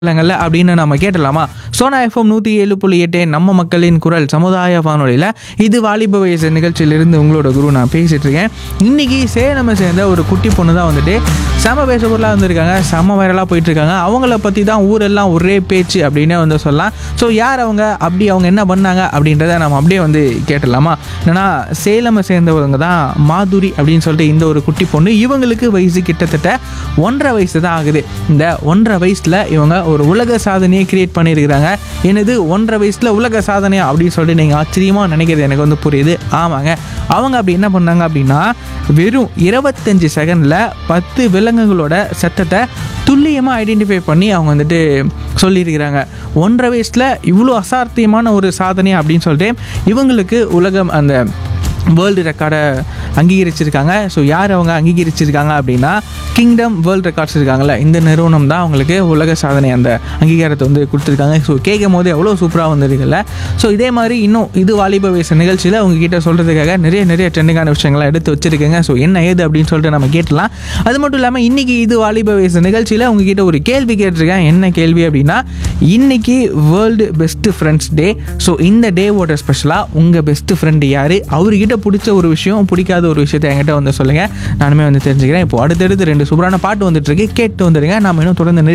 இல்லைங்கல்ல அப்படின்னு நம்ம கேட்டலாமா சோனா எஃப்எம் நூற்றி ஏழு புள்ளி எட்டு நம்ம மக்களின் குரல் சமுதாய வானொலியில் இது வாலிப வயசு நிகழ்ச்சியிலிருந்து உங்களோட குரு நான் பேசிட்டு இருக்கேன் இன்னைக்கு சேலமை சேர்ந்த ஒரு குட்டி பொண்ணு தான் வந்துட்டு செம பேச பொருளாக வந்திருக்காங்க செம வைரலாக போயிட்டு இருக்காங்க அவங்கள பற்றி தான் ஊரெல்லாம் ஒரே பேச்சு அப்படின்னே வந்து சொல்லலாம் ஸோ யார் அவங்க அப்படி அவங்க என்ன பண்ணாங்க அப்படின்றத நம்ம அப்படியே வந்து கேட்டலாமா என்னன்னா சேலமை சேர்ந்தவங்க தான் மாதுரி அப்படின்னு சொல்லிட்டு இந்த ஒரு குட்டி பொண்ணு இவங்களுக்கு வயசு கிட்டத்தட்ட ஒன்றரை வயசு தான் ஆகுது இந்த ஒன்றரை வயசில் இவங்க ஒரு உலக சாதனையை கிரியேட் பண்ணியிருக்கிறாங்க எனது ஒன்றரை வயசில் உலக சாதனையா அப்படின்னு சொல்லிட்டு நீங்கள் ஆச்சரியமாக நினைக்கிறது எனக்கு வந்து புரியுது ஆமாங்க அவங்க அப்படி என்ன பண்ணாங்க அப்படின்னா வெறும் இருபத்தஞ்சி செகண்டில் பத்து விலங்குகளோட சத்தத்தை துல்லியமாக ஐடென்டிஃபை பண்ணி அவங்க வந்துட்டு சொல்லியிருக்கிறாங்க ஒன்றரை வயசில் இவ்வளோ அசாத்தியமான ஒரு சாதனை அப்படின்னு சொல்லிட்டு இவங்களுக்கு உலகம் அந்த வேர்ல்டு ரெக்கார்டை அங்கீகரிச்சிருக்காங்க ஸோ யார் அவங்க அங்கீகரிச்சிருக்காங்க அப்படின்னா கிங்டம் வேர்ல்டு ரெக்கார்ட்ஸ் இருக்காங்கல்ல இந்த நிறுவனம் தான் அவங்களுக்கு உலக சாதனை அந்த அங்கீகாரத்தை வந்து கொடுத்துருக்காங்க ஸோ கேட்கும் போது எவ்வளோ சூப்பராக வந்திருக்குல்ல ஸோ இதே மாதிரி இன்னும் இது வாலிப வயசு நிகழ்ச்சியில் உங்ககிட்ட சொல்கிறதுக்காக நிறைய நிறைய ட்ரெண்டிங்கான விஷயங்கள்லாம் எடுத்து வச்சிருக்கேங்க ஸோ என்ன ஏது அப்படின்னு சொல்லிட்டு நம்ம கேட்டலாம் அது மட்டும் இல்லாமல் இன்னைக்கு இது வாலிப வயசு நிகழ்ச்சியில் உங்ககிட்ட ஒரு கேள்வி கேட்டிருக்கேன் என்ன கேள்வி அப்படின்னா இன்னைக்கு world best friends day so இந்த டேவோட ஸ்பெஷலாக உங்கள் பெஸ்ட் ஃப்ரெண்டு யார் அவர்கிட்ட பிடிச்ச ஒரு விஷயம் பிடிக்காத ஒரு விஷயத்தை என்கிட்ட வந்து சொல்லுங்கள் நானுமே வந்து தெரிஞ்சுக்கிறேன் இப்போ அடுத்தடுத்து ரெண்டு சூப்பரான பாட்டு வந்துட்டு இருக்கு கேட்டு வந்துடுங்க நாம இன்னும் தொடர்ந்து நிறைய